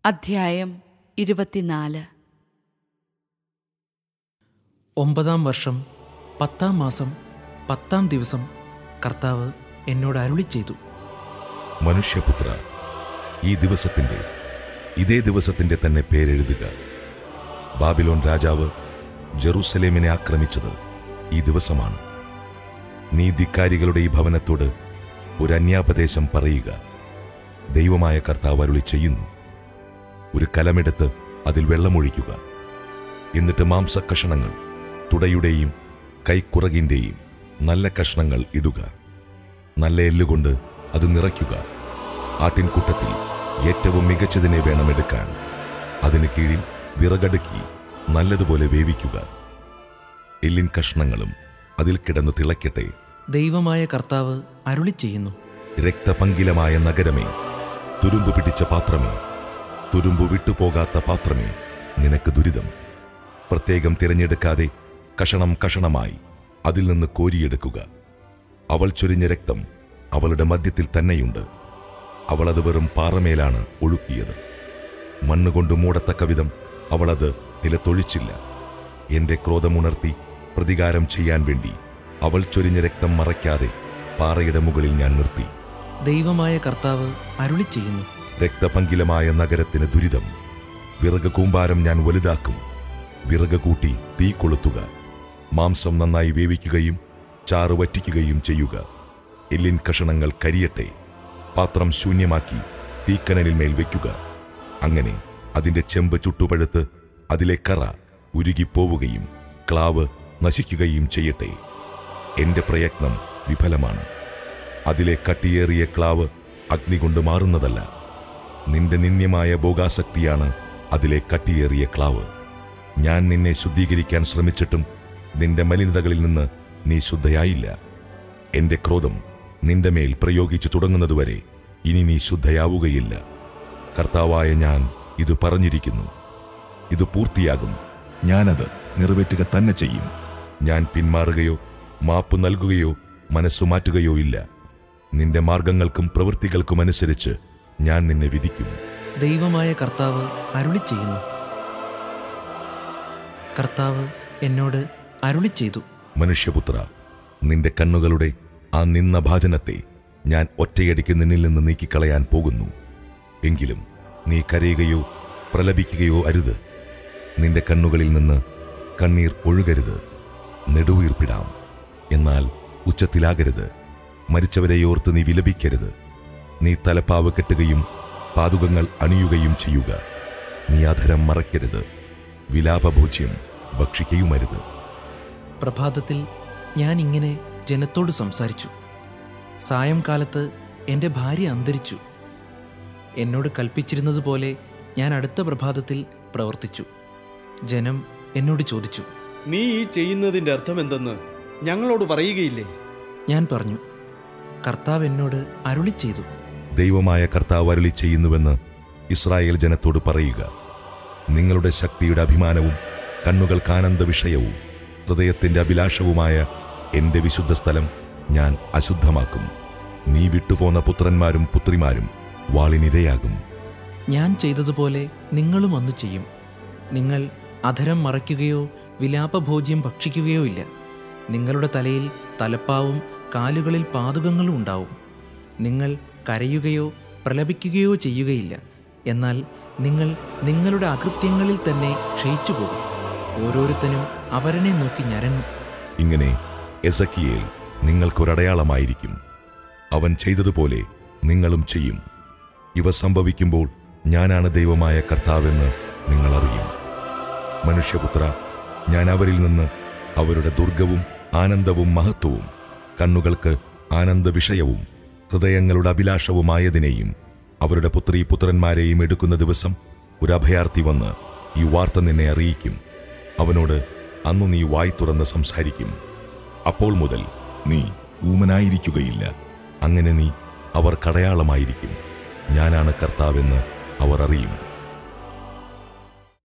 അധ്യായം ഇരുപത്തിനാല് ഒമ്പതാം വർഷം പത്താം മാസം പത്താം ദിവസം കർത്താവ് എന്നോട് അരുളി ചെയ്തു മനുഷ്യപുത്ര ഈ ദിവസത്തിന്റെ ഇതേ ദിവസത്തിന്റെ തന്നെ പേരെഴുതുക ബാബിലോൺ രാജാവ് ജെറൂസലേമിനെ ആക്രമിച്ചത് ഈ ദിവസമാണ് നീ ധിക്കാരികളുടെ ഈ ഭവനത്തോട് ഒരു അന്യാപദേശം പറയുക ദൈവമായ കർത്താവ് അരുളി ചെയ്യുന്നു ഒരു കലമെടുത്ത് അതിൽ വെള്ളമൊഴിക്കുക എന്നിട്ട് മാംസക്കഷണങ്ങൾ തുടയുടെയും കൈക്കുറകിൻ്റെയും നല്ല കഷ്ണങ്ങൾ ഇടുക നല്ല എല്ലുകൊണ്ട് അത് നിറയ്ക്കുക ആട്ടിൻകൂട്ടത്തിൽ ഏറ്റവും മികച്ചതിനെ വേണം എടുക്കാൻ അതിന് കീഴിൽ വിറകടുക്കി നല്ലതുപോലെ വേവിക്കുക എല്ലിൻ കഷ്ണങ്ങളും അതിൽ കിടന്ന് തിളയ്ക്കട്ടെ ദൈവമായ കർത്താവ് അരുളി ചെയ്യുന്നു രക്തപങ്കിലമായ നഗരമേ തുരുമ്പ് പിടിച്ച പാത്രമേ തുരുമ്പ് വിട്ടുപോകാത്ത പാത്രമേ നിനക്ക് ദുരിതം പ്രത്യേകം തിരഞ്ഞെടുക്കാതെ കഷണം കഷണമായി അതിൽ നിന്ന് കോരിയെടുക്കുക അവൾ ചൊരിഞ്ഞ രക്തം അവളുടെ മധ്യത്തിൽ തന്നെയുണ്ട് അവളത് വെറും പാറമേലാണ് ഒഴുക്കിയത് മണ്ണുകൊണ്ട് മൂടത്തക്ക വിധം അവളത് നിലത്തൊഴിച്ചില്ല എന്റെ ക്രോധമുണർത്തി പ്രതികാരം ചെയ്യാൻ വേണ്ടി അവൾ ചൊരിഞ്ഞ രക്തം മറയ്ക്കാതെ പാറയുടെ മുകളിൽ ഞാൻ നിർത്തി ദൈവമായ കർത്താവ് അരുളി ചെയ്യുന്നു രക്തപങ്കിലമായ നഗരത്തിന് ദുരിതം വിറക് കൂമ്പാരം ഞാൻ വലുതാക്കും വിറക് കൂട്ടി തീ കൊളുത്തുക മാംസം നന്നായി വേവിക്കുകയും ചാറ് വറ്റിക്കുകയും ചെയ്യുക എല്ലിൻ കഷണങ്ങൾ കരിയട്ടെ പാത്രം ശൂന്യമാക്കി തീക്കനലിൽ മേൽ വയ്ക്കുക അങ്ങനെ അതിന്റെ ചെമ്പ് ചുട്ടുപഴുത്ത് അതിലെ കറ ഉരുകിപ്പോവുകയും ക്ലാവ് നശിക്കുകയും ചെയ്യട്ടെ എന്റെ പ്രയത്നം വിഫലമാണ് അതിലെ കട്ടിയേറിയ ക്ലാവ് അഗ്നി കൊണ്ട് മാറുന്നതല്ല നിന്റെ നിന്ദ്യമായ ഭോഗാസക്തിയാണ് അതിലെ കട്ടിയേറിയ ക്ലാവ് ഞാൻ നിന്നെ ശുദ്ധീകരിക്കാൻ ശ്രമിച്ചിട്ടും നിന്റെ മലിനതകളിൽ നിന്ന് നീ ശുദ്ധയായില്ല എന്റെ ക്രോധം നിന്റെ മേൽ പ്രയോഗിച്ചു തുടങ്ങുന്നതുവരെ ഇനി നീ ശുദ്ധയാവുകയില്ല കർത്താവായ ഞാൻ ഇത് പറഞ്ഞിരിക്കുന്നു ഇത് പൂർത്തിയാകും ഞാനത് നിറവേറ്റുക തന്നെ ചെയ്യും ഞാൻ പിന്മാറുകയോ മാപ്പ് നൽകുകയോ മനസ്സു മാറ്റുകയോ ഇല്ല നിന്റെ മാർഗങ്ങൾക്കും പ്രവൃത്തികൾക്കും അനുസരിച്ച് ഞാൻ നിന്നെ വിധിക്കും ദൈവമായ കർത്താവ് അരുളി ചെയ്യുന്നു കർത്താവ് എന്നോട് അരുളി ചെയ്തു മനുഷ്യപുത്ര നിന്റെ കണ്ണുകളുടെ ആ നിന്ന ഭാജനത്തെ ഞാൻ ഒറ്റയടിക്ക് നിന്നിൽ നിന്ന് നീക്കിക്കളയാൻ പോകുന്നു എങ്കിലും നീ കരയുകയോ പ്രലപിക്കുകയോ അരുത് നിന്റെ കണ്ണുകളിൽ നിന്ന് കണ്ണീർ ഒഴുകരുത് നെടുവീർപ്പിടാം എന്നാൽ ഉച്ചത്തിലാകരുത് മരിച്ചവരെ ഓർത്ത് നീ വിലപിക്കരുത് നീ തലപ്പാവ് കെട്ടുകയും പാതുകങ്ങൾ അണിയുകയും ചെയ്യുക നീ അധരം മറയ്ക്കരുത് വിലാപഭോജ്യം ഭക്ഷിക്കുകയുമരുത് പ്രഭാതത്തിൽ ഞാൻ ഇങ്ങനെ ജനത്തോട് സംസാരിച്ചു സായംകാലത്ത് എൻ്റെ ഭാര്യ അന്തരിച്ചു എന്നോട് കൽപ്പിച്ചിരുന്നതുപോലെ ഞാൻ അടുത്ത പ്രഭാതത്തിൽ പ്രവർത്തിച്ചു ജനം എന്നോട് ചോദിച്ചു നീ ഈ ചെയ്യുന്നതിന്റെ അർത്ഥം എന്തെന്ന് ഞങ്ങളോട് പറയുകയില്ലേ ഞാൻ പറഞ്ഞു കർത്താവ് എന്നോട് അരുളി ചെയ്തു ദൈവമായ കർത്താവ് അരുളി ചെയ്യുന്നുവെന്ന് ഇസ്രായേൽ ജനത്തോട് പറയുക നിങ്ങളുടെ ശക്തിയുടെ അഭിമാനവും കണ്ണുകൾക്ക് ആനന്ദ വിഷയവും ഹൃദയത്തിന്റെ അഭിലാഷവുമായ എന്റെ വിശുദ്ധ സ്ഥലം ഞാൻ അശുദ്ധമാക്കും നീ വിട്ടുപോന്ന പുത്രന്മാരും പുത്രിമാരും വാളിനിരയാകും ഞാൻ ചെയ്തതുപോലെ നിങ്ങളും അന്ന് ചെയ്യും നിങ്ങൾ അധരം മറയ്ക്കുകയോ വിലാപഭോജ്യം ഭക്ഷിക്കുകയോ ഇല്ല നിങ്ങളുടെ തലയിൽ തലപ്പാവും കാലുകളിൽ പാതുകങ്ങളും ഉണ്ടാവും നിങ്ങൾ കരയുകയോ പ്രലപിക്കുകയോ ചെയ്യുകയില്ല എന്നാൽ നിങ്ങൾ നിങ്ങളുടെ അകൃത്യങ്ങളിൽ തന്നെ ക്ഷയിച്ചു പോകും ഓരോരുത്തനും അവരനെ നോക്കി ഞരങ്ങും ഇങ്ങനെ എസക്കിയേൽ നിങ്ങൾക്കൊരടയാളമായിരിക്കും അവൻ ചെയ്തതുപോലെ നിങ്ങളും ചെയ്യും ഇവ സംഭവിക്കുമ്പോൾ ഞാനാണ് ദൈവമായ കർത്താവെന്ന് നിങ്ങൾ അറിയും മനുഷ്യപുത്ര ഞാൻ അവരിൽ നിന്ന് അവരുടെ ദുർഗവും ആനന്ദവും മഹത്വവും കണ്ണുകൾക്ക് ആനന്ദ വിഷയവും ഹൃദയങ്ങളുടെ അഭിലാഷവുമായതിനെയും അവരുടെ പുത്രീ പുത്രന്മാരെയും എടുക്കുന്ന ദിവസം ഒരു അഭയാർത്ഥി വന്ന് ഈ വാർത്ത നിന്നെ അറിയിക്കും അവനോട് അന്നു നീ വായി തുറന്ന് സംസാരിക്കും അപ്പോൾ മുതൽ നീ ഊമനായിരിക്കുകയില്ല അങ്ങനെ നീ അവർ കടയാളമായിരിക്കും ഞാനാണ് കർത്താവെന്ന് അവർ അറിയും